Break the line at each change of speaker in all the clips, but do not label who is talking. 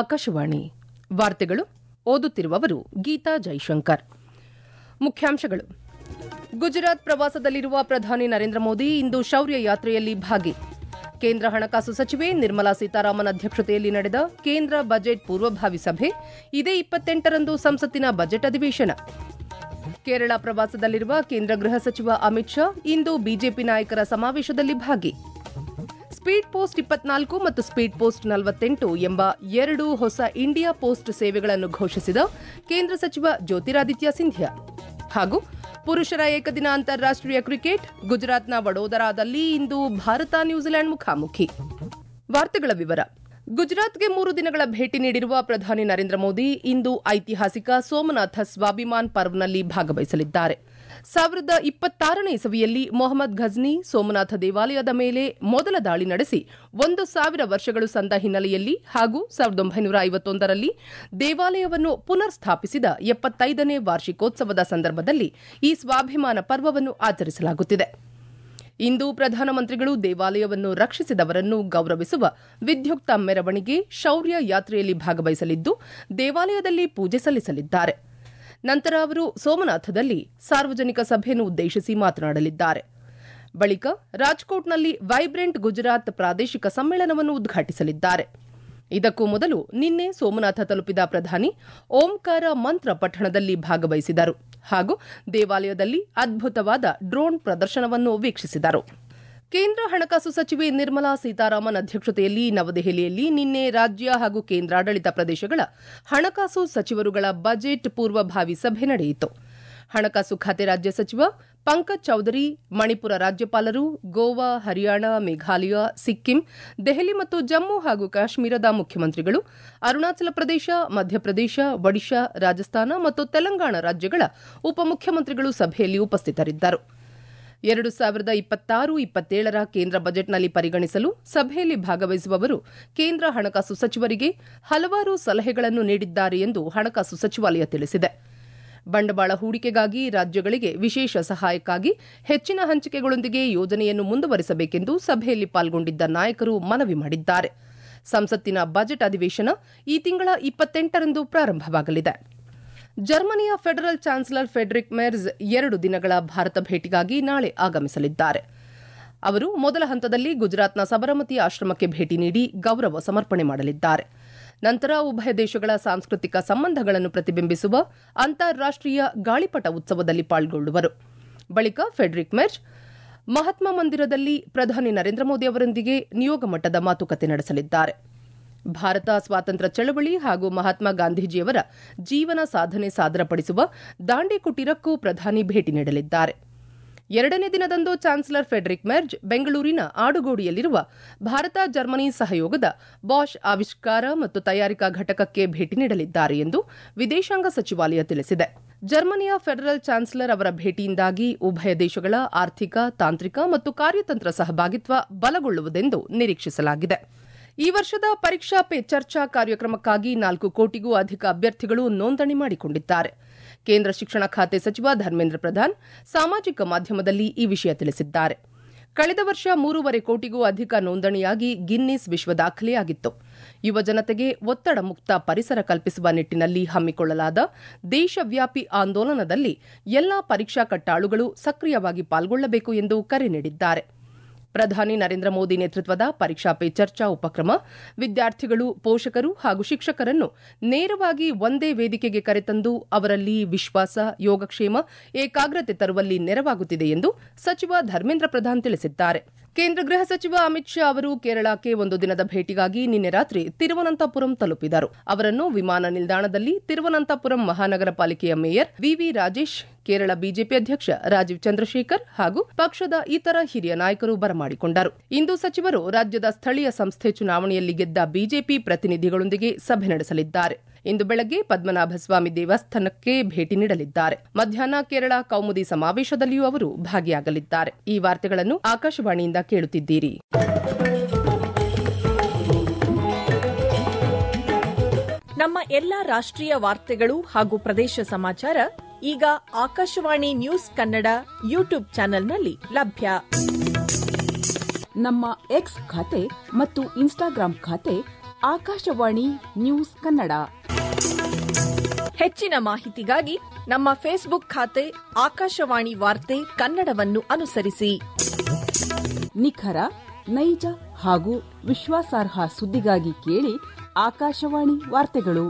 ಆಕಾಶವಾಣಿ ವಾರ್ತೆಗಳು ಓದುತ್ತಿರುವವರು ಗೀತಾ ಜೈಶಂಕರ್ ಮುಖ್ಯಾಂಶಗಳು ಗುಜರಾತ್ ಪ್ರವಾಸದಲ್ಲಿರುವ ಪ್ರಧಾನಿ ನರೇಂದ್ರ ಮೋದಿ ಇಂದು ಶೌರ್ಯ ಯಾತ್ರೆಯಲ್ಲಿ ಭಾಗಿ ಕೇಂದ್ರ ಹಣಕಾಸು ಸಚಿವೆ ನಿರ್ಮಲಾ ಸೀತಾರಾಮನ್ ಅಧ್ಯಕ್ಷತೆಯಲ್ಲಿ ನಡೆದ ಕೇಂದ್ರ ಬಜೆಟ್ ಪೂರ್ವಭಾವಿ ಸಭೆ ಇದೇ ಇಪ್ಪತ್ತೆಂಟರಂದು ಸಂಸತ್ತಿನ ಬಜೆಟ್ ಅಧಿವೇಶನ ಕೇರಳ ಪ್ರವಾಸದಲ್ಲಿರುವ ಕೇಂದ್ರ ಗೃಹ ಸಚಿವ ಅಮಿತ್ ಶಾ ಇಂದು ಬಿಜೆಪಿ ನಾಯಕರ ಸಮಾವೇಶದಲ್ಲಿ ಭಾಗಿ ಸ್ಪೀಡ್ ಪೋಸ್ಟ್ ಇಪ್ಪತ್ನಾಲ್ಕು ಮತ್ತು ಸ್ಪೀಡ್ ಪೋಸ್ಟ್ ನಲವತ್ತೆಂಟು ಎಂಬ ಎರಡು ಹೊಸ ಇಂಡಿಯಾ ಪೋಸ್ಟ್ ಸೇವೆಗಳನ್ನು ಘೋಷಿಸಿದ ಕೇಂದ್ರ ಸಚಿವ ಜ್ಯೋತಿರಾದಿತ್ಯ ಸಿಂಧ್ಯಾ ಹಾಗೂ ಪುರುಷರ ಏಕದಿನ ಅಂತಾರಾಷ್ಟೀಯ ಕ್ರಿಕೆಟ್ ಗುಜರಾತ್ನ ವಡೋದರಾದಲ್ಲಿ ಇಂದು ಭಾರತ ನ್ಯೂಜಿಲೆಂಡ್ ಮುಖಾಮುಖಿ ವಾರ್ತೆಗಳ ವಿವರ ಗುಜರಾತ್ಗೆ ಮೂರು ದಿನಗಳ ಭೇಟಿ ನೀಡಿರುವ ಪ್ರಧಾನಿ ನರೇಂದ್ರ ಮೋದಿ ಇಂದು ಐತಿಹಾಸಿಕ ಸೋಮನಾಥ ಸ್ವಾಭಿಮಾನ್ ಪರ್ವ್ನಲ್ಲಿ ಭಾಗವಹಿಸಲಿದ್ದಾರೆ ಸಾವಿರದ ಇಪ್ಪತ್ತಾರನೇ ಇಸವಿಯಲ್ಲಿ ಮೊಹಮ್ಮದ್ ಘಜ್ನಿ ಸೋಮನಾಥ ದೇವಾಲಯದ ಮೇಲೆ ಮೊದಲ ದಾಳಿ ನಡೆಸಿ ಒಂದು ಸಾವಿರ ವರ್ಷಗಳು ಸಂದ ಹಿನ್ನೆಲೆಯಲ್ಲಿ ಹಾಗೂ ಸಾವಿರದ ಒಂಬೈನೂರ ಐವತ್ತೊಂದರಲ್ಲಿ ದೇವಾಲಯವನ್ನು ಪುನರ್ ಸ್ಥಾಪಿಸಿದ ಎಪ್ಪತ್ತೈದನೇ ವಾರ್ಷಿಕೋತ್ಸವದ ಸಂದರ್ಭದಲ್ಲಿ ಈ ಸ್ವಾಭಿಮಾನ ಪರ್ವವನ್ನು ಆಚರಿಸಲಾಗುತ್ತಿದೆ ಇಂದು ಪ್ರಧಾನಮಂತ್ರಿಗಳು ದೇವಾಲಯವನ್ನು ರಕ್ಷಿಸಿದವರನ್ನು ಗೌರವಿಸುವ ವಿಧ್ಯುಕ್ತ ಮೆರವಣಿಗೆ ಶೌರ್ಯ ಯಾತ್ರೆಯಲ್ಲಿ ಭಾಗವಹಿಸಲಿದ್ದು ದೇವಾಲಯದಲ್ಲಿ ಪೂಜೆ ಸಲ್ಲಿಸಲಿದ್ದಾರೆ ನಂತರ ಅವರು ಸೋಮನಾಥದಲ್ಲಿ ಸಾರ್ವಜನಿಕ ಸಭೆಯನ್ನು ಉದ್ದೇಶಿಸಿ ಮಾತನಾಡಲಿದ್ದಾರೆ ಬಳಿಕ ರಾಜ್ಕೋಟ್ನಲ್ಲಿ ವೈಬ್ರೆಂಟ್ ಗುಜರಾತ್ ಪ್ರಾದೇಶಿಕ ಸಮ್ಮೇಳನವನ್ನು ಉದ್ಘಾಟಿಸಲಿದ್ದಾರೆ ಇದಕ್ಕೂ ಮೊದಲು ನಿನ್ನೆ ಸೋಮನಾಥ ತಲುಪಿದ ಪ್ರಧಾನಿ ಓಂಕಾರ ಮಂತ್ರ ಪಠಣದಲ್ಲಿ ಭಾಗವಹಿಸಿದರು ಹಾಗೂ ದೇವಾಲಯದಲ್ಲಿ ಅದ್ಭುತವಾದ ಡ್ರೋನ್ ಪ್ರದರ್ಶನವನ್ನು ವೀಕ್ಷಿಸಿದರು ಕೇಂದ್ರ ಹಣಕಾಸು ಸಚಿವೆ ನಿರ್ಮಲಾ ಸೀತಾರಾಮನ್ ಅಧ್ಯಕ್ಷತೆಯಲ್ಲಿ ನವದೆಹಲಿಯಲ್ಲಿ ನಿನ್ನೆ ರಾಜ್ಯ ಹಾಗೂ ಕೇಂದ್ರಾಡಳಿತ ಪ್ರದೇಶಗಳ ಹಣಕಾಸು ಸಚಿವರುಗಳ ಬಜೆಟ್ ಪೂರ್ವಭಾವಿ ಸಭೆ ನಡೆಯಿತು ಹಣಕಾಸು ಖಾತೆ ರಾಜ್ಯ ಸಚಿವ ಪಂಕಜ್ ಚೌಧರಿ ಮಣಿಪುರ ರಾಜ್ಯಪಾಲರು ಗೋವಾ ಹರಿಯಾಣ ಮೇಘಾಲಯ ಸಿಕ್ಕಿಂ ದೆಹಲಿ ಮತ್ತು ಜಮ್ಮು ಹಾಗೂ ಕಾಶ್ಮೀರದ ಮುಖ್ಯಮಂತ್ರಿಗಳು ಅರುಣಾಚಲ ಪ್ರದೇಶ ಮಧ್ಯಪ್ರದೇಶ ಒಡಿಶಾ ರಾಜಸ್ಥಾನ ಮತ್ತು ತೆಲಂಗಾಣ ರಾಜ್ಯಗಳ ಉಪಮುಖ್ಯಮಂತ್ರಿಗಳು ಸಭೆಯಲ್ಲಿ ಉಪಸ್ಥಿತರಿದ್ದರು ಎರಡು ಸಾವಿರದ ಇಪ್ಪತ್ತಾರು ಇಪ್ಪತ್ತೇಳರ ಕೇಂದ್ರ ಬಜೆಟ್ನಲ್ಲಿ ಪರಿಗಣಿಸಲು ಸಭೆಯಲ್ಲಿ ಭಾಗವಹಿಸುವವರು ಕೇಂದ್ರ ಹಣಕಾಸು ಸಚಿವರಿಗೆ ಹಲವಾರು ಸಲಹೆಗಳನ್ನು ನೀಡಿದ್ದಾರೆ ಎಂದು ಹಣಕಾಸು ಸಚಿವಾಲಯ ತಿಳಿಸಿದೆ ಬಂಡವಾಳ ಹೂಡಿಕೆಗಾಗಿ ರಾಜ್ಯಗಳಿಗೆ ವಿಶೇಷ ಸಹಾಯಕ್ಕಾಗಿ ಹೆಚ್ಚಿನ ಹಂಚಿಕೆಗಳೊಂದಿಗೆ ಯೋಜನೆಯನ್ನು ಮುಂದುವರಿಸಬೇಕೆಂದು ಸಭೆಯಲ್ಲಿ ಪಾಲ್ಗೊಂಡಿದ್ದ ನಾಯಕರು ಮನವಿ ಮಾಡಿದ್ದಾರೆ ಸಂಸತ್ತಿನ ಬಜೆಟ್ ಅಧಿವೇಶನ ಈ ತಿಂಗಳ ಇಪ್ಪತ್ತೆಂಟರಂದು ಪ್ರಾರಂಭವಾಗಲಿದೆ ಜರ್ಮನಿಯ ಫೆಡರಲ್ ಚಾನ್ಸಲರ್ ಫೆಡ್ರಿಕ್ ಮೆರ್ಸ್ ಎರಡು ದಿನಗಳ ಭಾರತ ಭೇಟಿಗಾಗಿ ನಾಳೆ ಆಗಮಿಸಲಿದ್ದಾರೆ ಅವರು ಮೊದಲ ಹಂತದಲ್ಲಿ ಗುಜರಾತ್ನ ಸಬರಮತಿ ಆಶ್ರಮಕ್ಕೆ ಭೇಟಿ ನೀಡಿ ಗೌರವ ಸಮರ್ಪಣೆ ಮಾಡಲಿದ್ದಾರೆ ನಂತರ ಉಭಯ ದೇಶಗಳ ಸಾಂಸ್ಕೃತಿಕ ಸಂಬಂಧಗಳನ್ನು ಪ್ರತಿಬಿಂಬಿಸುವ ಅಂತಾರಾಷ್ಟೀಯ ಗಾಳಿಪಟ ಉತ್ಸವದಲ್ಲಿ ಪಾಲ್ಗೊಳ್ಳುವರು ಬಳಿಕ ಫೆಡ್ರಿಕ್ ಮೆರ್ಜ್ ಮಹಾತ್ಮ ಮಂದಿರದಲ್ಲಿ ಪ್ರಧಾನಿ ನರೇಂದ್ರ ಮೋದಿ ಅವರೊಂದಿಗೆ ನಿಯೋಗ ಮಟ್ಟದ ಮಾತುಕತೆ ನಡೆಸಲಿದ್ದಾರೆ ಭಾರತ ಸ್ವಾತಂತ್ರ್ಯ ಚಳವಳಿ ಹಾಗೂ ಮಹಾತ್ಮ ಗಾಂಧೀಜಿಯವರ ಜೀವನ ಸಾಧನೆ ಸಾದರಪಡಿಸುವ ದಾಂಡಿ ಕುಟೀರಕ್ಕೂ ಪ್ರಧಾನಿ ಭೇಟಿ ನೀಡಲಿದ್ದಾರೆ ಎರಡನೇ ದಿನದಂದು ಚಾನ್ಸಲರ್ ಫೆಡ್ರಿಕ್ ಮೆರ್ಜ್ ಬೆಂಗಳೂರಿನ ಆಡುಗೋಡಿಯಲ್ಲಿರುವ ಭಾರತ ಜರ್ಮನಿ ಸಹಯೋಗದ ಬಾಷ್ ಆವಿಷ್ಕಾರ ಮತ್ತು ತಯಾರಿಕಾ ಘಟಕಕ್ಕೆ ಭೇಟಿ ನೀಡಲಿದ್ದಾರೆ ಎಂದು ವಿದೇಶಾಂಗ ಸಚಿವಾಲಯ ತಿಳಿಸಿದೆ ಜರ್ಮನಿಯ ಫೆಡರಲ್ ಚಾನ್ಸಲರ್ ಅವರ ಭೇಟಿಯಿಂದಾಗಿ ಉಭಯ ದೇಶಗಳ ಆರ್ಥಿಕ ತಾಂತ್ರಿಕ ಮತ್ತು ಕಾರ್ಯತಂತ್ರ ಸಹಭಾಗಿತ್ವ ಬಲಗೊಳ್ಳುವುದೆಂದು ನಿರೀಕ್ಷಿಸಲಾಗಿದೆ ಈ ವರ್ಷದ ಪರೀಕ್ಷಾ ಪೇ ಚರ್ಚಾ ಕಾರ್ಯಕ್ರಮಕ್ಕಾಗಿ ನಾಲ್ಕು ಕೋಟಿಗೂ ಅಧಿಕ ಅಭ್ಯರ್ಥಿಗಳು ನೋಂದಣಿ ಮಾಡಿಕೊಂಡಿದ್ದಾರೆ ಕೇಂದ್ರ ಶಿಕ್ಷಣ ಖಾತೆ ಸಚಿವ ಧರ್ಮೇಂದ್ರ ಪ್ರಧಾನ್ ಸಾಮಾಜಿಕ ಮಾಧ್ಯಮದಲ್ಲಿ ಈ ವಿಷಯ ತಿಳಿಸಿದ್ದಾರೆ ಕಳೆದ ವರ್ಷ ಮೂರೂವರೆ ಕೋಟಿಗೂ ಅಧಿಕ ನೋಂದಣಿಯಾಗಿ ಗಿನ್ನಿಸ್ ವಿಶ್ವ ದಾಖಲೆಯಾಗಿತ್ತು ಯುವ ಜನತೆಗೆ ಒತ್ತಡ ಮುಕ್ತ ಪರಿಸರ ಕಲ್ಪಿಸುವ ನಿಟ್ಟಿನಲ್ಲಿ ಹಮ್ಮಿಕೊಳ್ಳಲಾದ ದೇಶವ್ಯಾಪಿ ಆಂದೋಲನದಲ್ಲಿ ಎಲ್ಲಾ ಪರೀಕ್ಷಾ ಕಟ್ಟಾಳುಗಳು ಸಕ್ರಿಯವಾಗಿ ಪಾಲ್ಗೊಳ್ಳಬೇಕು ಎಂದು ಕರೆ ನೀಡಿದ್ದಾರೆ ಪ್ರಧಾನಿ ನರೇಂದ್ರ ಮೋದಿ ನೇತೃತ್ವದ ಪರೀಕ್ಷಾ ಪೇ ಚರ್ಚಾ ಉಪಕ್ರಮ ವಿದ್ಯಾರ್ಥಿಗಳು ಪೋಷಕರು ಹಾಗೂ ಶಿಕ್ಷಕರನ್ನು ನೇರವಾಗಿ ಒಂದೇ ವೇದಿಕೆಗೆ ಕರೆತಂದು ಅವರಲ್ಲಿ ವಿಶ್ವಾಸ ಯೋಗಕ್ಷೇಮ ಏಕಾಗ್ರತೆ ತರುವಲ್ಲಿ ನೆರವಾಗುತ್ತಿದೆ ಎಂದು ಸಚಿವ ಧರ್ಮೇಂದ್ರ ಪ್ರಧಾನ್ ತಿಳಿಸಿದ್ದಾರೆ ಕೇಂದ್ರ ಗೃಹ ಸಚಿವ ಅಮಿತ್ ಶಾ ಅವರು ಕೇರಳಕ್ಕೆ ಒಂದು ದಿನದ ಭೇಟಿಗಾಗಿ ನಿನ್ನೆ ರಾತ್ರಿ ತಿರುವನಂತಪುರಂ ತಲುಪಿದರು ಅವರನ್ನು ವಿಮಾನ ನಿಲ್ದಾಣದಲ್ಲಿ ತಿರುವನಂತಪುರಂ ಮಹಾನಗರ ಪಾಲಿಕೆಯ ಮೇಯರ್ ವಿವಿ ರಾಜೇಶ್ ಕೇರಳ ಬಿಜೆಪಿ ಅಧ್ಯಕ್ಷ ರಾಜೀವ್ ಚಂದ್ರಶೇಖರ್ ಹಾಗೂ ಪಕ್ಷದ ಇತರ ಹಿರಿಯ ನಾಯಕರು ಬರಮಾಡಿಕೊಂಡರು ಇಂದು ಸಚಿವರು ರಾಜ್ಯದ ಸ್ಥಳೀಯ ಸಂಸ್ಥೆ ಚುನಾವಣೆಯಲ್ಲಿ ಗೆದ್ದ ಬಿಜೆಪಿ ಪ್ರತಿನಿಧಿಗಳೊಂದಿಗೆ ಸಭೆ ನಡೆಸಲಿದ್ದಾರೆ ಇಂದು ಬೆಳಗ್ಗೆ ಪದ್ಮನಾಭ ಸ್ವಾಮಿ ದೇವಸ್ಥಾನಕ್ಕೆ ಭೇಟಿ ನೀಡಲಿದ್ದಾರೆ ಮಧ್ಯಾಹ್ನ ಕೇರಳ ಕೌಮುದಿ ಸಮಾವೇಶದಲ್ಲಿಯೂ ಅವರು ಭಾಗಿಯಾಗಲಿದ್ದಾರೆ ಈ ವಾರ್ತೆಗಳನ್ನು ಆಕಾಶವಾಣಿಯಿಂದ ಕೇಳುತ್ತಿದ್ದೀರಿ
ನಮ್ಮ ಎಲ್ಲಾ ರಾಷ್ಟ್ರೀಯ ವಾರ್ತೆಗಳು ಹಾಗೂ ಪ್ರದೇಶ ಸಮಾಚಾರ ಈಗ ಆಕಾಶವಾಣಿ ನ್ಯೂಸ್ ಕನ್ನಡ ಯೂಟ್ಯೂಬ್ ಚಾನೆಲ್ನಲ್ಲಿ ಲಭ್ಯ
ನಮ್ಮ ಎಕ್ಸ್ ಖಾತೆ ಮತ್ತು ಇನ್ಸ್ಟಾಗ್ರಾಂ ಖಾತೆ ಆಕಾಶವಾಣಿ ನ್ಯೂಸ್ ಕನ್ನಡ
ಹೆಚ್ಚಿನ ಮಾಹಿತಿಗಾಗಿ ನಮ್ಮ ಫೇಸ್ಬುಕ್ ಖಾತೆ ಆಕಾಶವಾಣಿ ವಾರ್ತೆ ಕನ್ನಡವನ್ನು ಅನುಸರಿಸಿ
ನಿಖರ ನೈಜ ಹಾಗೂ ವಿಶ್ವಾಸಾರ್ಹ ಸುದ್ದಿಗಾಗಿ ಕೇಳಿ ಆಕಾಶವಾಣಿ ವಾರ್ತೆಗಳು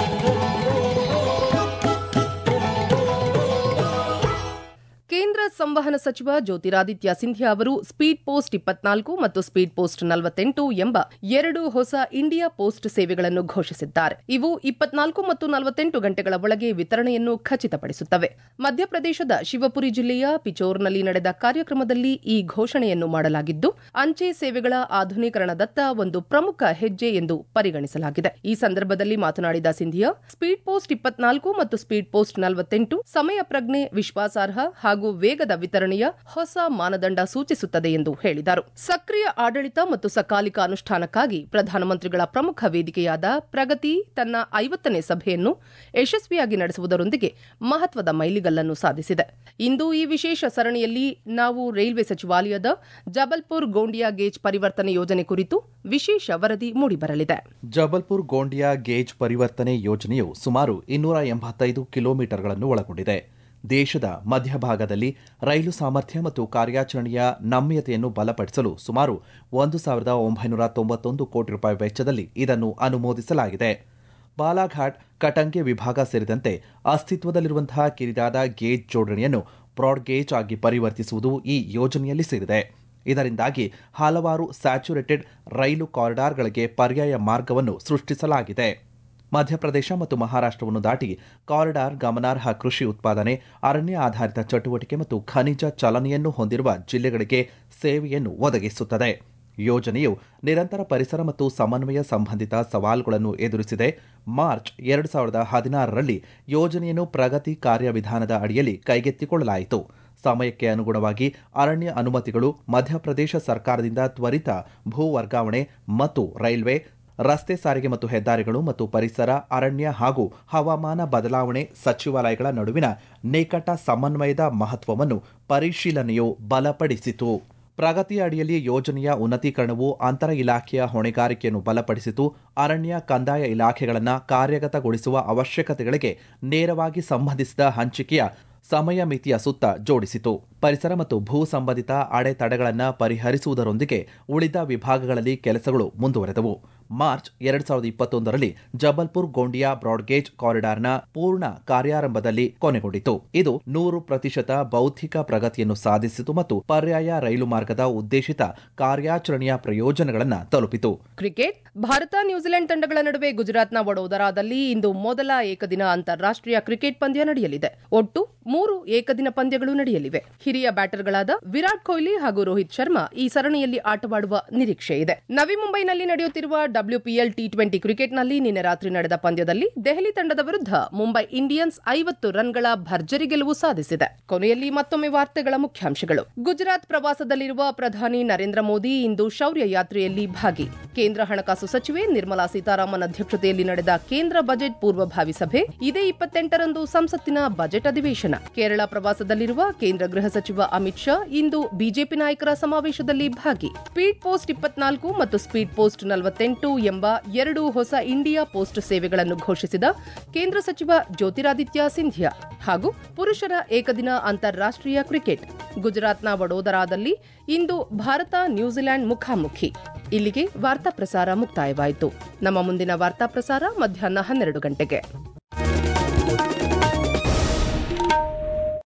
ಕೇಂದ್ರ ಸಂವಹನ ಸಚಿವ ಜ್ಯೋತಿರಾದಿತ್ಯ ಸಿಂಧ್ಯಾ ಅವರು ಸ್ಪೀಡ್ ಪೋಸ್ಟ್ ಇಪ್ಪತ್ನಾಲ್ಕು ಮತ್ತು ಸ್ಪೀಡ್ ಪೋಸ್ಟ್ ನಲವತ್ತೆಂಟು ಎಂಬ ಎರಡು ಹೊಸ ಇಂಡಿಯಾ ಪೋಸ್ಟ್ ಸೇವೆಗಳನ್ನು ಘೋಷಿಸಿದ್ದಾರೆ ಇವು ಇಪ್ಪತ್ನಾಲ್ಕು ಮತ್ತು ನಲವತ್ತೆಂಟು ಗಂಟೆಗಳ ಒಳಗೆ ವಿತರಣೆಯನ್ನು ಖಚಿತಪಡಿಸುತ್ತವೆ ಮಧ್ಯಪ್ರದೇಶದ ಶಿವಪುರಿ ಜಿಲ್ಲೆಯ ಪಿಚೋರ್ನಲ್ಲಿ ನಡೆದ ಕಾರ್ಯಕ್ರಮದಲ್ಲಿ ಈ ಘೋಷಣೆಯನ್ನು ಮಾಡಲಾಗಿದ್ದು ಅಂಚೆ ಸೇವೆಗಳ ಆಧುನೀಕರಣದತ್ತ ಒಂದು ಪ್ರಮುಖ ಹೆಜ್ಜೆ ಎಂದು ಪರಿಗಣಿಸಲಾಗಿದೆ ಈ ಸಂದರ್ಭದಲ್ಲಿ ಮಾತನಾಡಿದ ಸಿಂಧಿಯಾ ಸ್ಪೀಡ್ ಪೋಸ್ಟ್ ಇಪ್ಪತ್ನಾಲ್ಕು ಮತ್ತು ಸ್ಪೀಡ್ ಪೋಸ್ಟ್ ನಲವತ್ತೆಂಟು ಸಮಯ ಪ್ರಜ್ಞೆ ವಿಶ್ವಾಸಾರ್ಹ ಹಾಗೂ ವೇಗದ ವಿತರಣೆಯ ಹೊಸ ಮಾನದಂಡ ಸೂಚಿಸುತ್ತದೆ ಎಂದು ಹೇಳಿದರು ಸಕ್ರಿಯ ಆಡಳಿತ ಮತ್ತು ಸಕಾಲಿಕ ಅನುಷ್ಠಾನಕ್ಕಾಗಿ ಪ್ರಧಾನಮಂತ್ರಿಗಳ ಪ್ರಮುಖ ವೇದಿಕೆಯಾದ ಪ್ರಗತಿ ತನ್ನ ಐವತ್ತನೇ ಸಭೆಯನ್ನು ಯಶಸ್ವಿಯಾಗಿ ನಡೆಸುವುದರೊಂದಿಗೆ ಮಹತ್ವದ ಮೈಲಿಗಲ್ಲನ್ನು ಸಾಧಿಸಿದೆ ಇಂದು ಈ ವಿಶೇಷ ಸರಣಿಯಲ್ಲಿ ನಾವು ರೈಲ್ವೆ ಸಚಿವಾಲಯದ ಜಬಲ್ಪುರ್ ಗೋಂಡಿಯಾ ಗೇಜ್ ಪರಿವರ್ತನೆ ಯೋಜನೆ ಕುರಿತು ವಿಶೇಷ ವರದಿ ಮೂಡಿಬರಲಿದೆ
ಜಬಲ್ಪುರ್ ಗೋಂಡಿಯಾ ಗೇಜ್ ಪರಿವರ್ತನೆ ಯೋಜನೆಯು ಸುಮಾರು ಇನ್ನೂರ ಎಂಬತ್ತೈದು ಕಿಲೋಮೀಟರ್ಗಳನ್ನು ಒಳಗೊಂಡಿದೆ ದೇಶದ ಮಧ್ಯಭಾಗದಲ್ಲಿ ರೈಲು ಸಾಮರ್ಥ್ಯ ಮತ್ತು ಕಾರ್ಯಾಚರಣೆಯ ನಮ್ಯತೆಯನ್ನು ಬಲಪಡಿಸಲು ಸುಮಾರು ಒಂದು ಸಾವಿರದ ಒಂಬೈನೂರ ತೊಂಬತ್ತೊಂದು ಕೋಟಿ ರೂಪಾಯಿ ವೆಚ್ಚದಲ್ಲಿ ಇದನ್ನು ಅನುಮೋದಿಸಲಾಗಿದೆ ಬಾಲಾಘಾಟ್ ಕಟಂಗೆ ವಿಭಾಗ ಸೇರಿದಂತೆ ಅಸ್ತಿತ್ವದಲ್ಲಿರುವಂತಹ ಕಿರಿದಾದ ಗೇಜ್ ಜೋಡಣೆಯನ್ನು ಬ್ರಾಡ್ ಗೇಜ್ ಆಗಿ ಪರಿವರ್ತಿಸುವುದು ಈ ಯೋಜನೆಯಲ್ಲಿ ಸೇರಿದೆ ಇದರಿಂದಾಗಿ ಹಲವಾರು ಸ್ಯಾಚುರೇಟೆಡ್ ರೈಲು ಕಾರಿಡಾರ್ಗಳಿಗೆ ಪರ್ಯಾಯ ಮಾರ್ಗವನ್ನು ಸೃಷ್ಟಿಸಲಾಗಿದೆ ಮಧ್ಯಪ್ರದೇಶ ಮತ್ತು ಮಹಾರಾಷ್ಟವನ್ನು ದಾಟಿ ಕಾರಿಡಾರ್ ಗಮನಾರ್ಹ ಕೃಷಿ ಉತ್ಪಾದನೆ ಅರಣ್ಯ ಆಧಾರಿತ ಚಟುವಟಿಕೆ ಮತ್ತು ಖನಿಜ ಚಲನೆಯನ್ನು ಹೊಂದಿರುವ ಜಿಲ್ಲೆಗಳಿಗೆ ಸೇವೆಯನ್ನು ಒದಗಿಸುತ್ತದೆ ಯೋಜನೆಯು ನಿರಂತರ ಪರಿಸರ ಮತ್ತು ಸಮನ್ವಯ ಸಂಬಂಧಿತ ಸವಾಲುಗಳನ್ನು ಎದುರಿಸಿದೆ ಮಾರ್ಚ್ ಎರಡು ಸಾವಿರದ ಹದಿನಾರರಲ್ಲಿ ಯೋಜನೆಯನ್ನು ಪ್ರಗತಿ ಕಾರ್ಯವಿಧಾನದ ಅಡಿಯಲ್ಲಿ ಕೈಗೆತ್ತಿಕೊಳ್ಳಲಾಯಿತು ಸಮಯಕ್ಕೆ ಅನುಗುಣವಾಗಿ ಅರಣ್ಯ ಅನುಮತಿಗಳು ಮಧ್ಯಪ್ರದೇಶ ಸರ್ಕಾರದಿಂದ ತ್ವರಿತ ಭೂ ವರ್ಗಾವಣೆ ಮತ್ತು ರೈಲ್ವೆ ರಸ್ತೆ ಸಾರಿಗೆ ಮತ್ತು ಹೆದ್ದಾರಿಗಳು ಮತ್ತು ಪರಿಸರ ಅರಣ್ಯ ಹಾಗೂ ಹವಾಮಾನ ಬದಲಾವಣೆ ಸಚಿವಾಲಯಗಳ ನಡುವಿನ ನಿಕಟ ಸಮನ್ವಯದ ಮಹತ್ವವನ್ನು ಪರಿಶೀಲನೆಯು ಬಲಪಡಿಸಿತು ಪ್ರಗತಿಯ ಅಡಿಯಲ್ಲಿ ಯೋಜನೆಯ ಉನ್ನತೀಕರಣವು ಅಂತರ ಇಲಾಖೆಯ ಹೊಣೆಗಾರಿಕೆಯನ್ನು ಬಲಪಡಿಸಿತು ಅರಣ್ಯ ಕಂದಾಯ ಇಲಾಖೆಗಳನ್ನು ಕಾರ್ಯಗತಗೊಳಿಸುವ ಅವಶ್ಯಕತೆಗಳಿಗೆ ನೇರವಾಗಿ ಸಂಬಂಧಿಸಿದ ಹಂಚಿಕೆಯ ಸಮಯ ಮಿತಿಯ ಸುತ್ತ ಜೋಡಿಸಿತು ಪರಿಸರ ಮತ್ತು ಭೂ ಸಂಬಂಧಿತ ಅಡೆತಡೆಗಳನ್ನು ಪರಿಹರಿಸುವುದರೊಂದಿಗೆ ಉಳಿದ ವಿಭಾಗಗಳಲ್ಲಿ ಕೆಲಸಗಳು ಮುಂದುವರೆದವು ಮಾರ್ಚ್ ಎರಡ್ ಸಾವಿರದ ಇಪ್ಪತ್ತೊಂದರಲ್ಲಿ ಜಬಲ್ಪುರ್ ಗೋಂಡಿಯಾ ಬ್ರಾಡ್ಗೇಜ್ ಕಾರಿಡಾರ್ನ ಪೂರ್ಣ ಕಾರ್ಯಾರಂಭದಲ್ಲಿ ಕೊನೆಗೊಂಡಿತು ಇದು ನೂರು ಪ್ರತಿಶತ ಬೌದ್ಧಿಕ ಪ್ರಗತಿಯನ್ನು ಸಾಧಿಸಿತು ಮತ್ತು ಪರ್ಯಾಯ ರೈಲು ಮಾರ್ಗದ ಉದ್ದೇಶಿತ ಕಾರ್ಯಾಚರಣೆಯ ಪ್ರಯೋಜನಗಳನ್ನು ತಲುಪಿತು
ಕ್ರಿಕೆಟ್ ಭಾರತ ನ್ಯೂಜಿಲೆಂಡ್ ತಂಡಗಳ ನಡುವೆ ಗುಜರಾತ್ನ ವಡೋದರಾದಲ್ಲಿ ಇಂದು ಮೊದಲ ಏಕದಿನ ಅಂತಾರಾಷ್ಟೀಯ ಕ್ರಿಕೆಟ್ ಪಂದ್ಯ ನಡೆಯಲಿದೆ ಒಟ್ಟು ಮೂರು ಏಕದಿನ ಪಂದ್ಯಗಳು ನಡೆಯಲಿವೆ ಹಿರಿಯ ಬ್ಯಾಟರ್ಗಳಾದ ವಿರಾಟ್ ಕೊಹ್ಲಿ ಹಾಗೂ ರೋಹಿತ್ ಶರ್ಮಾ ಈ ಸರಣಿಯಲ್ಲಿ ಆಟವಾಡುವ ನಿರೀಕ್ಷೆ ಇದೆ ನವಿ ಮುಂಬೈನಲ್ಲಿ ನಡೆಯುತ್ತಿರುವ ಡಬ್ಲ್ಯೂಪಿಎಲ್ ಟಿ ಟ್ವೆಂಟಿ ಕ್ರಿಕೆಟ್ನಲ್ಲಿ ನಿನ್ನೆ ರಾತ್ರಿ ನಡೆದ ಪಂದ್ಯದಲ್ಲಿ ದೆಹಲಿ ತಂಡದ ವಿರುದ್ಧ ಮುಂಬೈ ಇಂಡಿಯನ್ಸ್ ಐವತ್ತು ರನ್ಗಳ ಭರ್ಜರಿ ಗೆಲುವು ಸಾಧಿಸಿದೆ ಕೊನೆಯಲ್ಲಿ ಮತ್ತೊಮ್ಮೆ ವಾರ್ತೆಗಳ ಮುಖ್ಯಾಂಶಗಳು ಗುಜರಾತ್ ಪ್ರವಾಸದಲ್ಲಿರುವ ಪ್ರಧಾನಿ ನರೇಂದ್ರ ಮೋದಿ ಇಂದು ಶೌರ್ಯ ಯಾತ್ರೆಯಲ್ಲಿ ಭಾಗಿ ಕೇಂದ್ರ ಹಣಕಾಸು ಸಚಿವೆ ನಿರ್ಮಲಾ ಸೀತಾರಾಮನ್ ಅಧ್ಯಕ್ಷತೆಯಲ್ಲಿ ನಡೆದ ಕೇಂದ್ರ ಬಜೆಟ್ ಪೂರ್ವಭಾವಿ ಸಭೆ ಇದೇ ಇಪ್ಪತ್ತೆಂಟರಂದು ಸಂಸತ್ತಿನ ಬಜೆಟ್ ಅಧಿವೇಶನ ಕೇರಳ ಪ್ರವಾಸದಲ್ಲಿರುವ ಕೇಂದ್ರ ಗೃಹ ಸಚಿವ ಅಮಿತ್ ಶಾ ಇಂದು ಬಿಜೆಪಿ ನಾಯಕರ ಸಮಾವೇಶದಲ್ಲಿ ಭಾಗಿ ಸ್ಪೀಡ್ ಪೋಸ್ಟ್ ಇಪ್ಪತ್ನಾಲ್ಕು ಮತ್ತು ಸ್ಪೀಡ್ ಪೋಸ್ಟ್ ನಲವತ್ತೆಂಟು ಎಂಬ ಎರಡು ಹೊಸ ಇಂಡಿಯಾ ಪೋಸ್ಟ್ ಸೇವೆಗಳನ್ನು ಘೋಷಿಸಿದ ಕೇಂದ್ರ ಸಚಿವ ಜ್ಯೋತಿರಾದಿತ್ಯ ಸಿಂಧಿಯಾ ಹಾಗೂ ಪುರುಷರ ಏಕದಿನ ಅಂತಾರಾಷ್ಟೀಯ ಕ್ರಿಕೆಟ್ ಗುಜರಾತ್ನ ವಡೋದರಾದಲ್ಲಿ ಇಂದು ಭಾರತ ನ್ಯೂಜಿಲೆಂಡ್ ಮುಖಾಮುಖಿ ಇಲ್ಲಿಗೆ ವಾರ್ತಾ ಪ್ರಸಾರ ಮುಕ್ತಾಯವಾಯಿತು ನಮ್ಮ ಮುಂದಿನ ವಾರ್ತಾ ಪ್ರಸಾರ ಮಧ್ಯಾಹ್ನ ಹನ್ನೆರಡು ಗಂಟೆಗೆ